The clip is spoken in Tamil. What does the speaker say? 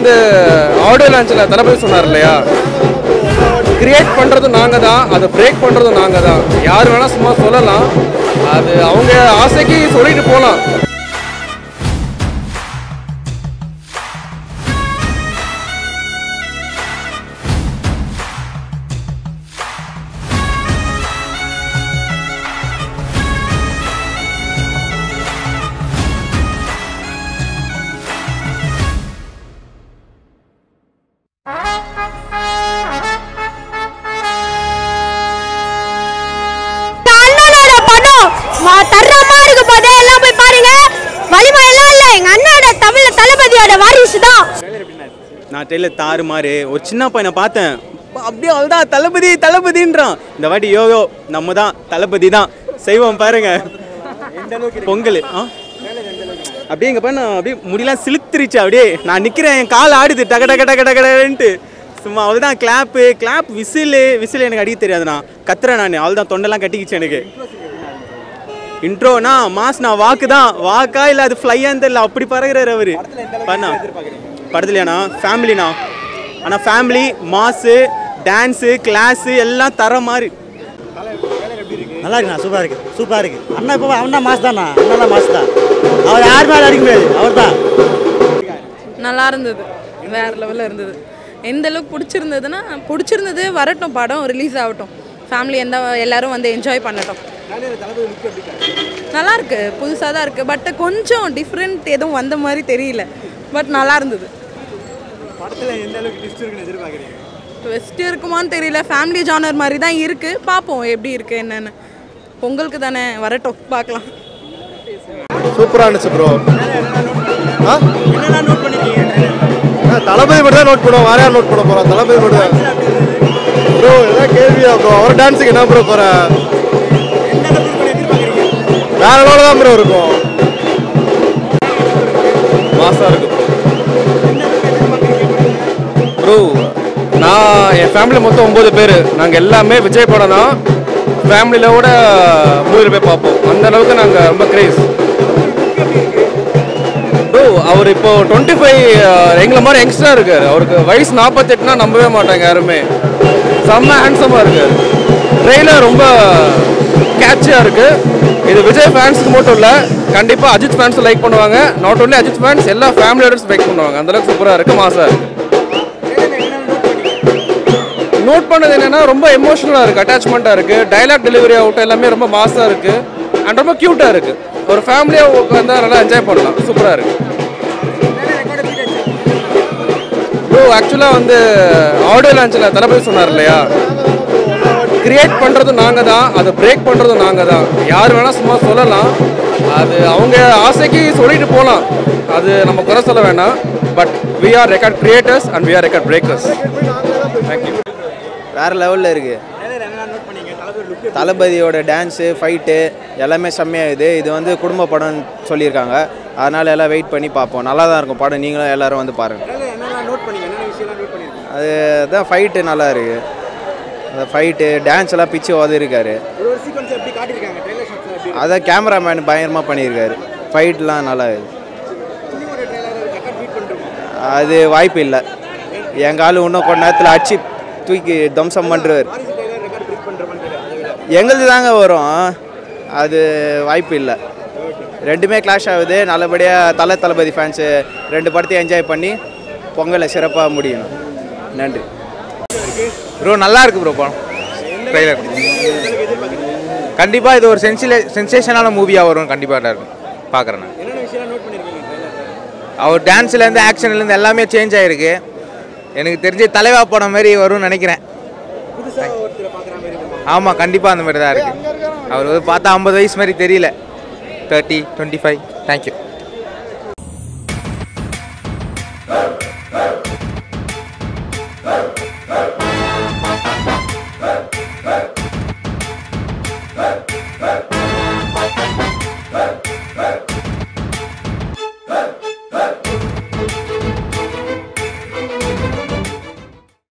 வந்து ஆடியோ லான்ச்சில் தளபதி சொன்னார் இல்லையா கிரியேட் பண்ணுறதும் நாங்கள் தான் அதை பிரேக் பண்ணுறதும் நாங்கள் தான் யார் வேணால் சும்மா சொல்லலாம் அது அவங்க ஆசைக்கு சொல்லிட்டு போகலாம் அண்ணனோட படம் ம- தரமா இருக்கு போதே எல்லாம் போய் பாருங்க வலிமை எல்லாம் இல்ல எங்க அண்ணனோட தமிழ் தளபதியோட வாரிசு தான் நான் ட்ரெயிலர் தாறுமாறு ஒரு சின்ன பையனை பார்த்தேன் அப்ப அப்படியே அவள்தான் தளபதி தளபதின்றான் இந்த வாட்டி யோயோ நம்ம தான் தளபதி தான் செய்வோம் பாருங்க பொங்கல் ஆ அப்படியே இங்க பாரு நான் அப்படியே முடியெல்லாம் சிலுத்துருச்சு அப்படியே நான் நிக்கிறேன் என் கால் ஆடுது டக டக டக டகடன்ட்டு சும்மா அவள்தான் கிளாப்பு கிளாப் விசிலு விசில் எனக்கு அடிக்க தெரியாதுண்ணா கத்துறேன் நான் அவள்தான் தொண்டெல்லாம் கட்டிக்கிச்சு எனக்கு இன்ட்ரோனா மாஸ் நான் வாக்கு தான் வாக்கா இல்லை அது ஃப்ளையான்னு தெரியல அப்படி பறகுறாரு அவரு பண்ணா படத்துலையாண்ணா ஃபேமிலிண்ணா ஆனால் ஃபேமிலி மாஸு டான்ஸு கிளாஸு எல்லாம் தர மாதிரி நல்லா இருக்குண்ணா சூப்பராக இருக்கு சூப்பராக இருக்கு அண்ணா இப்போ அண்ணா மாஸ் தான்ண்ணா அண்ணா மாஸ் தான் அவர் யார் மேலே அடிக்க முடியாது அவர் தான் நல்லா இருந்தது வேற லெவலில் இருந்தது எந்த அளவுக்கு பிடிச்சிருந்ததுன்னா பிடிச்சிருந்தது வரட்டும் படம் ரிலீஸ் ஆகட்டும் ஃபேமிலி எந்த எல்லாரும் வந்து என்ஜாய் பண்ணட்டும் நல்லா இருக்கு புதுசாக தான் இருக்கு பட் கொஞ்சம் டிஃப்ரெண்ட் எதுவும் வந்த மாதிரி தெரியல பட் நல்லா இருந்தது ட்விஸ்ட் இருக்குமான்னு தெரியல ஃபேமிலி ஜானர் மாதிரி தான் இருக்கு பார்ப்போம் எப்படி இருக்கு என்னன்னு பொங்கலுக்கு தானே வரட்டும் பார்க்கலாம் சூப்பராக இருந்துச்சு ப்ரோ ஆ ஆ, தளபதி மட்டும் தான் நோட் பண்ணுவோம் வேற யார் நோட் பண்ண போகிறோம் தளபதி மட்டும் தான் ப்ரோ எதாவது கேள்வியா ப்ரோ அவர் டான்ஸுக்கு என்ன ப்ரோ குறை வேற லெவலில் தான் ப்ரோ இருக்கும் மாசாக இருக்கு ப்ரோ நான் என் ஃபேமிலி மொத்தம் ஒம்பது பேர் நாங்கள் எல்லாமே விஜய் படம் தான் ஃபேமிலியோட மூவியில் போய் பார்ப்போம் அந்த அளவுக்கு நாங்கள் ரொம்ப கிரேஸ் ப்ரோ அவர் இப்போ டுவெண்ட்டி ஃபைவ் எங்களை மாதிரி யங்ஸ்டராக இருக்கார் அவருக்கு வயசு நாற்பத்தெட்டுனா நம்பவே மாட்டாங்க யாருமே செம்ம ஹேண்ட்ஸமாக இருக்கார் ட்ரெயிலர் ரொம்ப கேட்சியாக இருக்குது இது விஜய் ஃபேன்ஸ்க்கு மட்டும் இல்லை கண்டிப்பாக அஜித் ஃபேன்ஸ் லைக் பண்ணுவாங்க நாட் only அஜித் ஃபேன்ஸ் எல்லா ஃபேமிலியோட லைக் பண்ணுவாங்க அந்தளவுக்கு சூப்பராக இருக்குது மாசாக இருக்குது நோட் பண்ணது என்னன்னா ரொம்ப எமோஷனலாக இருக்குது அட்டாச்மெண்ட்டாக இருக்குது டைலாக் டெலிவரி ஆகட்டும் எல்லாமே ரொம்ப மாசாக இருக்குது அண்ட் ரொம்ப க்யூட்டாக இருக்குது ஒரு ஃபேமிலியாக உட்காந்தா நல்லா என்ஜாய் பண்ணலாம் சூப்பராக இருக்குது ப்ரோ ஆக்சுவலாக வந்து ஆடியோ லான்ச்சில் தளபதி சொன்னார் இல்லையா கிரியேட் பண்ணுறதும் நாங்கள் தான் அதை பிரேக் பண்ணுறதும் நாங்கள் தான் யார் வேணால் சும்மா சொல்லலாம் அது அவங்க ஆசைக்கு சொல்லிட்டு போகலாம் அது நம்ம குறை சொல்ல வேண்டாம் but we are record creators and we are record breakers thank you வேற லெவலில் இருக்கு தளபதியோட டான்ஸு ஃபைட்டு எல்லாமே செம்மையாகுது இது வந்து குடும்ப படம்னு சொல்லியிருக்காங்க அதனால எல்லாம் வெயிட் பண்ணி பார்ப்போம் நல்லா தான் இருக்கும் படம் நீங்களும் எல்லாரும் வந்து பாருங்கள் அது தான் ஃபைட்டு நல்லா இருக்கு அந்த ஃபைட்டு டான்ஸ் எல்லாம் பிச்சு உதறிருக்காரு அதான் கேமராமேன் பயங்கரமாக பண்ணியிருக்காரு ஃபைட்லாம் நல்லா இருக்கு அது வாய்ப்பு இல்லை எங்கள் ஆள் இன்னும் கொஞ்ச நேரத்தில் அடிச்சு தூக்கி தம்சம் பண்ணுறாரு எங்களுது தாங்க வரும் அது வாய்ப்பு இல்லை ரெண்டுமே கிளாஷ் ஆகுது நல்லபடியாக தலை தளபதி ஃபேன்ஸு ரெண்டு படத்தையும் என்ஜாய் பண்ணி பொங்கலை சிறப்பாக முடியணும் நன்றி ப்ரோ நல்லா இருக்கு ப்ரோ படம் ட்ரைலர் கண்டிப்பாக இது ஒரு சென்சிலே சென்சேஷனான மூவியாக வரும் கண்டிப்பாக இருக்கும் பார்க்குறேன் நான் அவர் டான்ஸ்லேருந்து ஆக்ஷன்லேருந்து எல்லாமே சேஞ்ச் ஆகிருக்கு எனக்கு தெரிஞ்சு தலைவா படம் மாதிரி வரும்னு நினைக்கிறேன் ஆமாம் கண்டிப்பாக அந்த மாதிரி தான் இருக்குது அவர் வந்து பார்த்தா ஐம்பது வயசு மாதிரி தெரியல தேர்ட்டி டுவெண்ட்டி ஃபைவ் தேங்க்யூ